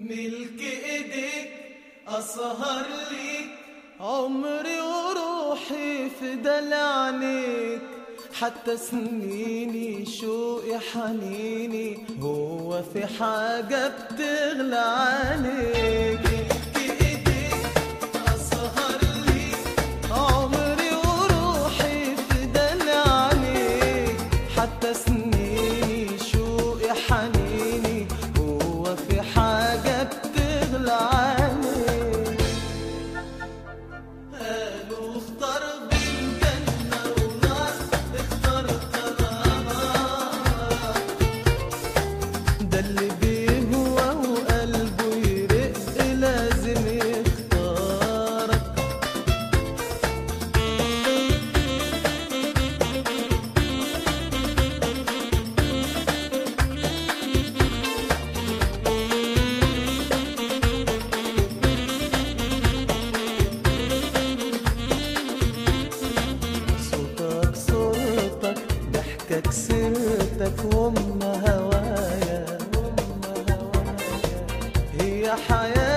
ملك ايديك اسهر ليك عمري وروحي في دلعنيك حتى سنيني شوقي حنيني هو في حاجة بتغلى عليك ملك ايديك اسهر ليك عمري وروحي في دلعنيك حتى سنيني شوقي حنيني هو في حاجة بتغلى عليك قالوا اختار بين جنة ونار اخترت نار ده اللي بيهوى وقلبه يرق لازم يختارك صوتك صورتك ضحكك سيرتك وام هوايا وام هوايا هي حياتي